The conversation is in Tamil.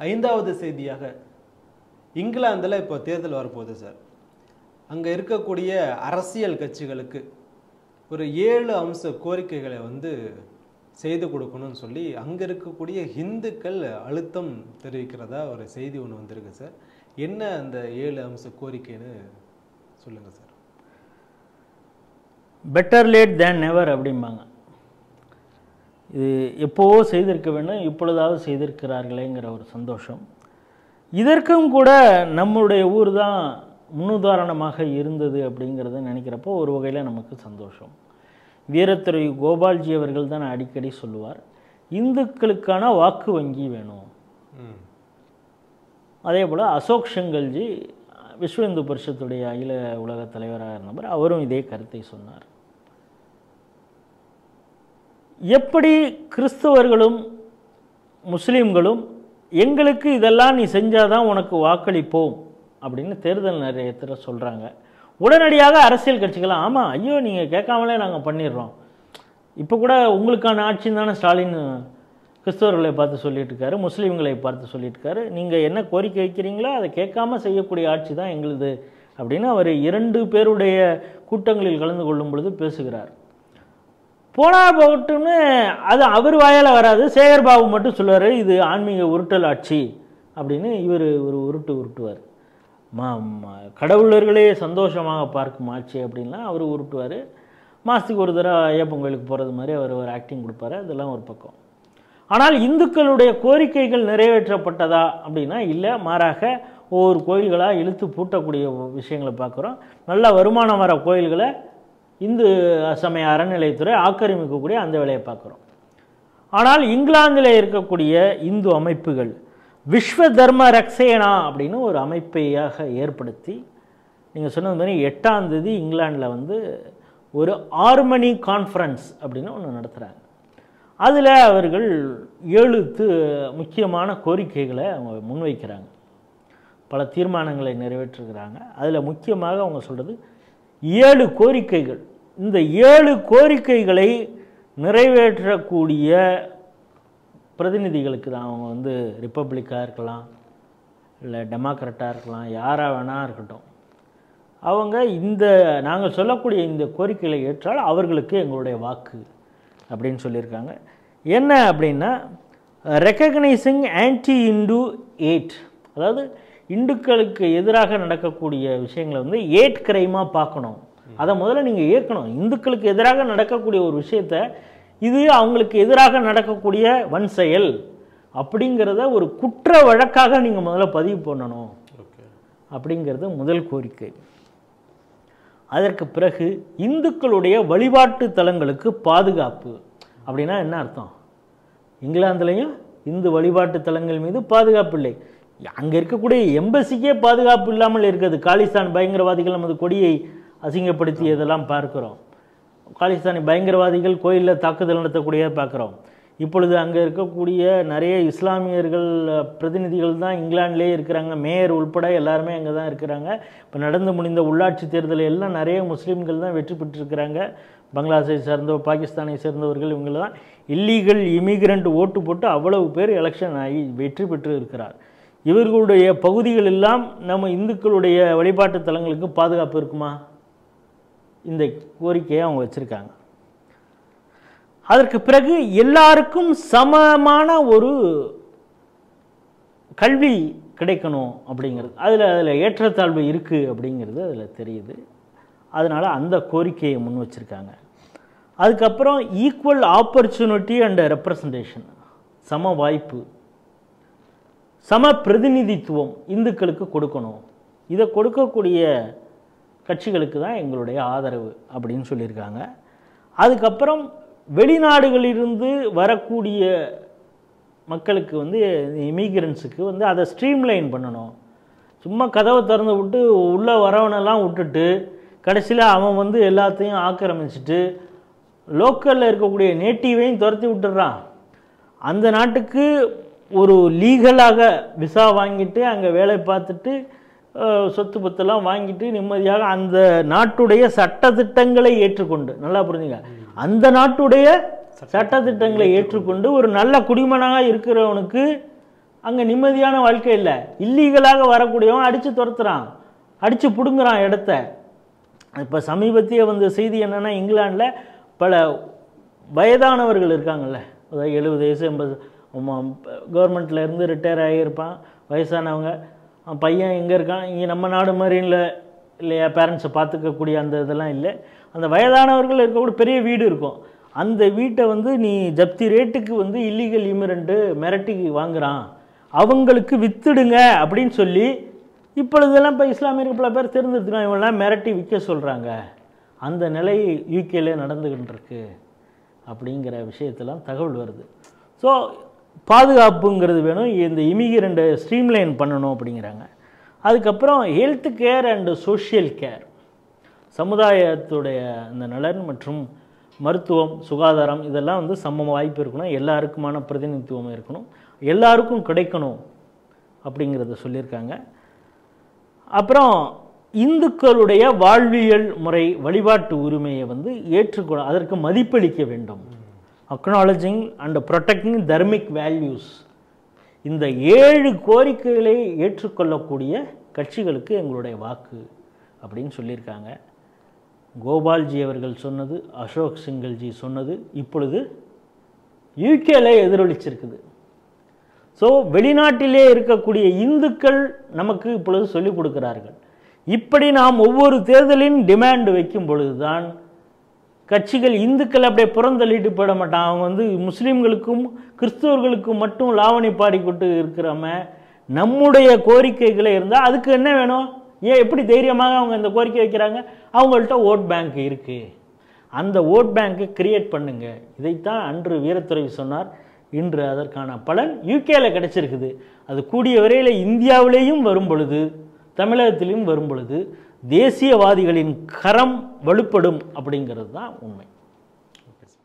ஐந்தாவது செய்தியாக இங்கிலாந்தில் இப்போ தேர்தல் வரப்போகுது சார் அங்கே இருக்கக்கூடிய அரசியல் கட்சிகளுக்கு ஒரு ஏழு அம்ச கோரிக்கைகளை வந்து செய்து கொடுக்கணும்னு சொல்லி அங்கே இருக்கக்கூடிய இந்துக்கள் அழுத்தம் தெரிவிக்கிறதா ஒரு செய்தி ஒன்று வந்திருக்கு சார் என்ன அந்த ஏழு அம்ச கோரிக்கைன்னு சொல்லுங்கள் sir better late than never அப்படிம்பாங்க இது எப்போவோ செய்திருக்க வேண்டும் இப்பொழுதாவது செய்திருக்கிறார்களேங்கிற ஒரு சந்தோஷம் இதற்கும் கூட நம்முடைய ஊர் தான் முன்னுதாரணமாக இருந்தது அப்படிங்கிறத நினைக்கிறப்போ ஒரு வகையில் நமக்கு சந்தோஷம் வீரத்துறை கோபால்ஜி அவர்கள் தான் அடிக்கடி சொல்லுவார் இந்துக்களுக்கான வாக்கு வங்கி வேணும் ம் அதே போல் அசோக் செங்கல்ஜி விஸ்வ இந்து பரிஷத்துடைய அகில உலக தலைவராக இருந்தவர் அவரும் இதே கருத்தை சொன்னார் எப்படி கிறிஸ்தவர்களும் முஸ்லீம்களும் எங்களுக்கு இதெல்லாம் நீ செஞ்சாதான் உனக்கு வாக்களிப்போம் அப்படின்னு தேர்தல் நிலையத்தில் சொல்கிறாங்க உடனடியாக அரசியல் கட்சிகள் ஆமாம் ஐயோ நீங்கள் கேட்காமலே நாங்கள் பண்ணிடுறோம் இப்போ கூட உங்களுக்கான ஆட்சின்னு தானே ஸ்டாலின் கிறிஸ்தவர்களை பார்த்து சொல்லிட்டு இருக்காரு முஸ்லீம்களை பார்த்து சொல்லிட்டு இருக்காரு நீங்கள் என்ன கோரிக்கை வைக்கிறீங்களோ அதை கேட்காம செய்யக்கூடிய ஆட்சி தான் எங்களுது அப்படின்னு அவர் இரண்டு பேருடைய கூட்டங்களில் கலந்து கொள்ளும் பொழுது பேசுகிறார் போனா போகட்டும்னு அது அவர் வாயால் வராது சேகர் பாபு மட்டும் சொல்லுவார் இது ஆன்மீக உருட்டல் ஆட்சி அப்படின்னு இவர் ஒரு உருட்டு உருட்டுவார் மா மா- கடவுளர்களே சந்தோஷமாக பார்க்கும் ஆட்சி அப்படின்லாம் அவர் உருட்டுவார் மாதத்துக்கு ஒரு தடவை ஐயப்பன் கோயிலுக்கு போகிறது மாதிரி அவர் ஒரு ஆக்டிங் கொடுப்பாரு அதெல்லாம் ஒரு பக்கம் ஆனால் இந்துக்களுடைய கோரிக்கைகள் நிறைவேற்றப்பட்டதா அப்படின்னா இல்லை மாறாக ஒவ்வொரு கோயில்களாக இழுத்து பூட்டக்கூடிய விஷயங்களை பார்க்குறோம் நல்ல வருமானம் வர கோயில்களை இந்து சமய அறநிலையத்துறை ஆக்கிரமிக்கக்கூடிய அந்த வேலையை பார்க்குறோம் ஆனால் இங்கிலாந்தில் இருக்கக்கூடிய இந்து அமைப்புகள் விஸ்வ தர்ம ரக்ஷேனா அப்படின்னு ஒரு அமைப்பையாக ஏற்படுத்தி நீங்கள் சொன்னது மாதிரி எட்டாம் தேதி இங்கிலாந்தில் வந்து ஒரு ஆர்மனி கான்ஃபரன்ஸ் அப்படின்னு ஒன்று நடத்துகிறாங்க அதில் அவர்கள் ஏழு து- முக்கியமான கோரிக்கைகளை அவங்க முன்வைக்கிறாங்க பல தீர்மானங்களை நிறைவேற்றுகிறாங்க அதில் முக்கியமாக அவங்க சொல்கிறது ஏழு கோரிக்கைகள் இந்த ஏழு கோரிக்கைகளை நிறைவேற்றக்கூடிய பிரதிநிதிகளுக்கு தான் அவங்க வந்து ரிப்பப்ளிக்காக இருக்கலாம் இல்லை டெமோக்ராட்டாக இருக்கலாம் யாராக வேணா இருக்கட்டும் அவங்க இந்த நாங்கள் சொல்லக்கூடிய இந்த கோரிக்கைகளை ஏற்றால் அவர்களுக்கு எங்களுடைய வாக்கு அப்படின்னு சொல்லியிருக்காங்க என்ன அப்படின்னா ரெக்கக்னைசிங் ஆன்டி இந்து ஏட் அதாவது இந்துக்களுக்கு எதிராக நடக்கக்கூடிய விஷயங்களை வந்து ஏட் கிரைமாக பார்க்கணும் அதை முதல்ல நீங்கள் ஏற்கணும் இந்துக்களுக்கு எதிராக நடக்கக்கூடிய ஒரு விஷயத்த இது அவங்களுக்கு எதிராக நடக்கக்கூடிய வன் செயல் அப்படிங்கிறத ஒரு குற்ற வழக்காக நீங்கள் முதல்ல பதிவு பண்ணணும் ஓகே அப்படிங்கிறது முதல் கோரிக்கை அதற்கு பிறகு இந்துக்களுடைய வழிபாட்டு தலங்களுக்கு பாதுகாப்பு அப்படின்னா என்ன அர்த்தம் இங்கிலாந்துலேயும் இந்து வழிபாட்டு தலங்கள் மீது பாதுகாப்பு இல்லை அங்கே இருக்கக்கூடிய எம்பசிக்கே பாதுகாப்பு இல்லாமல் இருக்குது காலிஸ்தான் பயங்கரவாதிகள் நமது கொடியை அசிங்கப்படுத்தியதெல்லாம் பார்க்கிறோம் காலிஸ்தானி பயங்கரவாதிகள் கோயிலில் தாக்குதல் நடத்தக்கூடியதை பார்க்குறோம் இப்பொழுது அங்கே இருக்கக்கூடிய நிறைய இஸ்லாமியர்கள் அஹ், பிரதிநிதிகள் தான் இங்கிலாந்துலேயே இருக்கிறாங்க மேயர் உள்பட எல்லாருமே அங்கே தான் இருக்கிறாங்க இப்போ நடந்து முடிந்த உள்ளாட்சி தேர்தலில் எல்லாம் நிறைய முஸ்லீம்கள் தான் வெற்றி பெற்றிருக்கிறாங்க பங்களாதேஷை சேர்ந்த பாகிஸ்தானை சேர்ந்தவர்கள் இவங்க தான் இல்லீகல் இமிகிரண்ட் ஓட்டு போட்டு அவ்வளவு பேர் எலெக்ஷன் ஆகி வெற்றி பெற்று இருக்கிறார் இவர்களுடைய பகுதிகள் எல்லாம் நம்ம இந்துக்களுடைய வழிபாட்டு தலங்களுக்கு பாதுகாப்பு இருக்குமா இந்த கோரிக்கையை அவங்க வச்சுருக்காங்க அதற்கு பிறகு எல்லாருக்கும் சமமான ஒரு கல்வி கிடைக்கணும் அப்படிங்கிறது அதில் அதில் ஏற்றத்தாழ்வு இருக்குது அப்படிங்கிறது அதில் தெரியுது அதனால் அந்த கோரிக்கையை முன் வச்சுருக்காங்க அதுக்கப்புறம் ஈக்குவல் ஆப்பர்ச்சுனிட்டி அண்ட் ரெப்ரசன்டேஷன் சம வாய்ப்பு சம பிரதிநிதித்துவம் இந்துக்களுக்கு கொடுக்கணும் இதை கொடுக்கக்கூடிய கட்சிகளுக்கு தான் எங்களுடைய ஆதரவு அப்படின்னு சொல்லியிருக்காங்க அதுக்கப்புறம் வெளிநாடுகளிலிருந்து வரக்கூடிய மக்களுக்கு வந்து இமிகிரன்ஸுக்கு வந்து அதை ஸ்ட்ரீம்லைன் பண்ணணும் சும்மா கதவை திறந்து விட்டு உள்ளே வரவனெல்லாம் விட்டுட்டு கடைசியில் அவன் வந்து எல்லாத்தையும் ஆக்கிரமிச்சிட்டு லோக்கலில் இருக்கக்கூடிய நேட்டிவையும் துரத்தி விட்டுறான் அந்த நாட்டுக்கு ஒரு லீகலாக விசா வாங்கிட்டு அங்கே வேலை பார்த்துட்டு அஹ், சொத்து பத்தெல்லாம் வாங்கிட்டு நிம்மதியாக அந்த நாட்டுடைய சட்டதிட்டங்களை ஏற்றுக்கொண்டு நல்லா புரிஞ்சுங்க அந்த நாட்டுடைய சட்டதிட்டங்களை ஏற்றுக்கொண்டு ஒரு நல்ல குடிமகனாக இருக்கிறவனுக்கு அங்கே நிம்மதியான வாழ்க்கை இல்லை இல்லீகலாக வரக்கூடியவன் அடித்து துரத்துறான் அடித்து பிடுங்குறான் இடத்த இப்போ சமீபத்திய வந்த செய்தி என்னென்னா இங்கிலாண்டில் பல வயதானவர்கள் இருக்காங்கல்ல அதாவது எழுபது வயசு எண்பது கவர்மெண்ட்டில் இருந்து ரிட்டையர் ஆகியிருப்பான் வயசானவங்க அவன் பையன் எங்கே இருக்கான் இங்கே நம்ம நாடு மாதிரி இல்லை இல்லையா பேரண்ட்ஸை பார்த்துக்கக்கூடிய அந்த இதெல்லாம் இல்லை அந்த வயதானவர்கள் இருக்கக்கூடிய பெரிய வீடு இருக்கும் அந்த வீட்டை வந்து நீ ஜப்தி ரேட்டுக்கு வந்து இல்லீகல் இமிரண்ட்டு மிரட்டி வாங்குறான் அவங்களுக்கு வித்துடுங்க அப்படின்னு சொல்லி இப்பொழுதெல்லாம் இப்போ இஸ்லாமியர்கள் பல பேர் தெரிஞ்சிருக்காங்க இவங்கெல்லாம் மிரட்டி விற்க சொல்கிறாங்க அந்த நிலை யூகேல நடந்துகிட்டு இருக்கு அப்படிங்கிற விஷயத்தெல்லாம் தகவல் வருது ஸோ பாதுகாப்புங்கிறது வேணும் இந்த இமிகிரண்ட்டை ஸ்ட்ரீம்லைன் பண்ணணும் அப்படிங்கிறாங்க அதுக்கப்புறம் health care and social care சமுதாயத்துடைய அந்த நலன் மற்றும் மருத்துவம் சுகாதாரம் இதெல்லாம் வந்து சம வாய்ப்பு இருக்கணும் எல்லாருக்குமான பிரதிநிதித்துவம் இருக்கணும் எல்லாருக்கும் கிடைக்கணும் அப்படிங்கிறத சொல்லியிருக்காங்க அப்புறம் இந்துக்களுடைய வாழ்வியல் முறை வழிபாட்டு உரிமையை வந்து ஏற்றுக்கொள்ள அதற்கு மதிப்பளிக்க வேண்டும் acknowledging and protecting dharmic values இந்த ஏழு கோரிக்கைகளை ஏற்றுக்கொள்ளக்கூடிய கட்சிகளுக்கு எங்களுடைய வாக்கு அப்படின்னு சொல்லியிருக்காங்க கோபால்ஜி அவர்கள் சொன்னது அசோக் சிங்கல்ஜி சொன்னது இப்பொழுது யூகேல எதிரொலிச்சிருக்குது ஸோ வெளிநாட்டிலே இருக்கக்கூடிய இந்துக்கள் நமக்கு இப்பொழுது சொல்லிக் கொடுக்கிறார்கள் இப்படி நாம் ஒவ்வொரு தேர்தலின் டிமாண்ட் வைக்கும் பொழுதுதான் கட்சிகள் இந்துக்கள் அப்படியே புறந்தள்ளிட்டு போயிட மாட்டான் அவங்க வந்து முஸ்லீம்களுக்கும் கிறிஸ்தவர்களுக்கும் மட்டும் லாவணி பாடிக்கொண்டு இருக்கிறாம நம்முடைய கோரிக்கைகளை இருந்தால் அதுக்கு என்ன வேணும் ஏன் எப்படி தைரியமாக அவங்க இந்த கோரிக்கை வைக்கிறாங்க அவங்கள்ட்ட ஓட் பேங்க் இருக்குது அந்த ஓட் பேங்க்கை கிரியேட் பண்ணுங்க இதைத்தான் அன்று வீரத்துறை சொன்னார் இன்று அதற்கான பலன் யூகேல கிடைச்சிருக்குது அது கூடிய வரையில் இந்தியாவிலேயும் வரும் பொழுது தமிழகத்திலும் வரும் பொழுது தேசியவாதிகளின் கரம் வலுப்படும் அப்படிங்கிறது தான் உண்மை ஓகே சார்